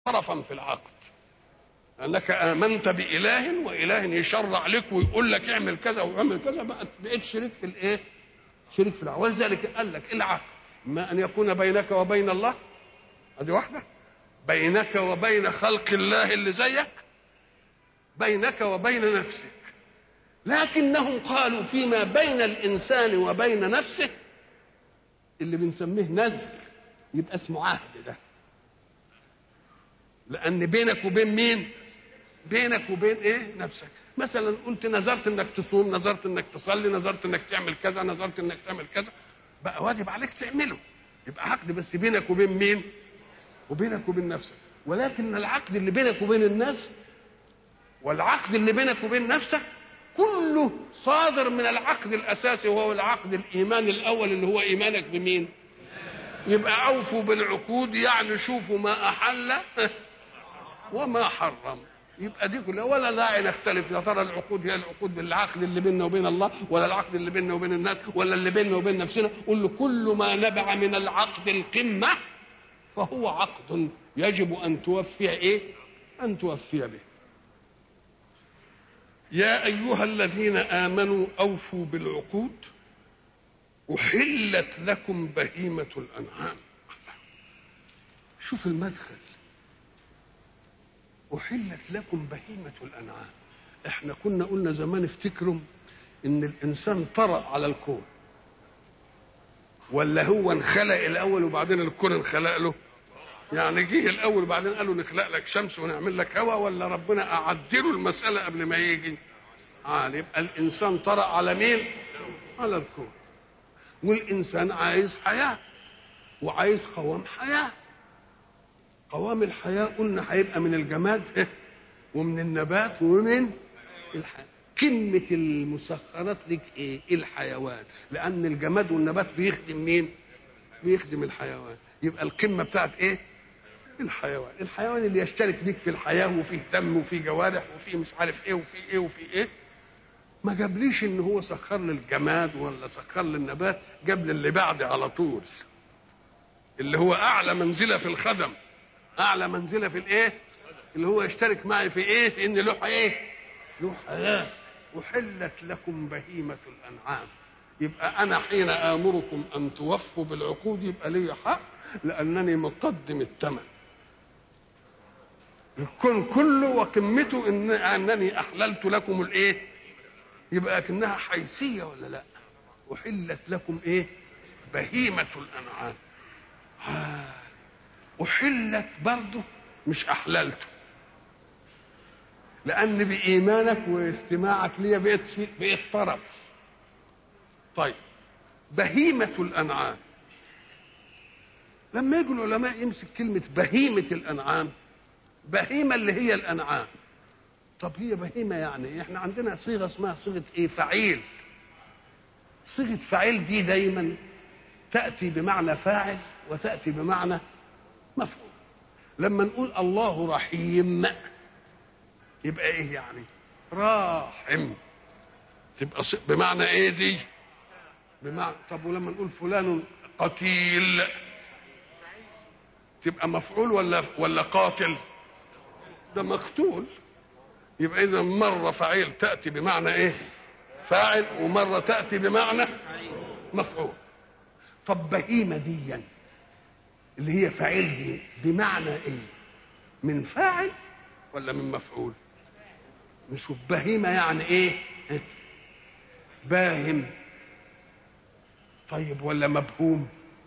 طرفا في العقد انك امنت باله واله يشرع لك ويقول لك اعمل كذا واعمل كذا بقى بقيت شريك في الايه؟ شريك في العقد ولذلك قال لك العقد اما ان يكون بينك وبين الله ادي واحده بينك وبين خلق الله اللي زيك بينك وبين نفسك لكنهم قالوا فيما بين الانسان وبين نفسه اللي بنسميه نذر يبقى اسمه عهد ده لان بينك وبين مين بينك وبين ايه نفسك مثلا قلت نذرت انك تصوم نذرت انك تصلي نذرت انك تعمل كذا نذرت انك تعمل كذا بقى واجب عليك تعمله يبقى عقد بس بينك وبين مين وبينك وبين نفسك ولكن العقد اللي بينك وبين الناس والعقد اللي بينك وبين نفسك كله صادر من العقد الاساسي وهو العقد الايمان الاول اللي هو ايمانك بمين يبقى اوفوا بالعقود يعني شوفوا ما احل وما حرم يبقى دي كلها ولا داعي نختلف يا ترى العقود هي العقود بالعقد اللي بيننا وبين الله ولا العقد اللي بيننا وبين الناس ولا اللي بيننا وبين نفسنا قل له كل ما نبع من العقد القمه فهو عقد يجب ان توفي ايه ان توفي به يا ايها الذين امنوا اوفوا بالعقود احلت لكم بهيمه الانعام شوف المدخل احلت لكم بهيمه الانعام احنا كنا قلنا زمان افتكروا ان الانسان طرأ على الكون ولا هو انخلق الاول وبعدين الكون انخلق له يعني جه الاول وبعدين قالوا نخلق لك شمس ونعمل لك هواء ولا ربنا اعدله المساله قبل ما يجي آه يبقى الانسان طرأ على مين على الكون والانسان عايز حياه وعايز قوام حياه قوام الحياه قلنا هيبقى من الجماد ومن النبات ومن الحياه قمه المسخرات لك ايه الحيوان لان الجماد والنبات بيخدم مين بيخدم الحيوان يبقى القمه بتاعت ايه الحيوان الحيوان اللي يشترك بيك في الحياه وفيه دم وفيه جوارح وفيه مش عارف ايه وفيه ايه وفيه ايه ما جابليش ان هو سخر لي الجماد ولا سخر لي النبات جاب لي اللي بعد على طول اللي هو اعلى منزله في الخدم اعلى منزله في الايه اللي هو يشترك معي في ايه في ان له ايه له حياه احلت لكم بهيمه الانعام يبقى انا حين امركم ان توفوا بالعقود يبقى لي حق لانني مقدم الثمن الكون كله وقمته ان انني احللت لكم الايه يبقى اكنها حيثيه ولا لا احلت لكم ايه بهيمه الانعام آه. احلت برضه مش احللته لان بايمانك واستماعك ليا بقيت بقيت طرف طيب بهيمه الانعام لما يجوا العلماء يمسك كلمه بهيمه الانعام بهيمه اللي هي الانعام طب هي بهيمه يعني احنا عندنا صيغه اسمها صيغه ايه فعيل صيغه فعيل دي دايما تاتي بمعنى فاعل وتاتي بمعنى مفعول لما نقول الله رحيم يبقى ايه يعني راحم تبقى بمعنى ايه دي بمعنى طب ولما نقول فلان قتيل تبقى مفعول ولا ولا قاتل ده مقتول يبقى اذا مره فعيل تاتي بمعنى ايه فاعل ومره تاتي بمعنى مفعول طب بهيمه ديا اللي هي فاعل دي بمعنى ايه من فاعل ولا من مفعول نشوف بهيمه يعني ايه باهم طيب ولا مبهوم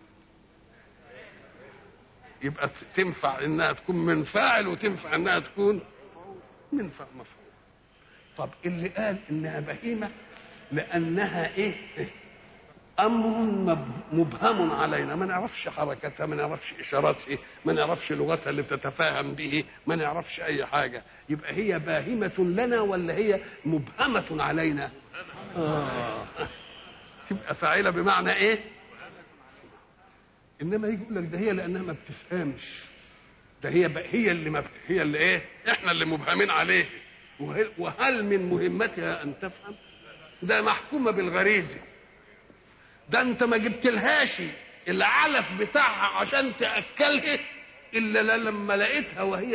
يبقى تنفع انها تكون من فاعل وتنفع انها تكون من مفعول طب اللي قال انها بهيمه لانها ايه امر مبهم علينا ما نعرفش حركتها ما نعرفش اشاراتها ما نعرفش لغتها اللي بتتفاهم به ما نعرفش اي حاجه يبقى هي باهمه لنا ولا هي مبهمه علينا آه. تبقى فاعله بمعنى ايه انما يجي يقول لك ده هي لانها ما بتفهمش ده هي هي اللي ما هي اللي ايه احنا اللي مبهمين عليه وهل من مهمتها ان تفهم ده محكومه بالغريزه ده انت ما جبتلهاش العلف بتاعها عشان تاكلها الا لا لما لقيتها وهي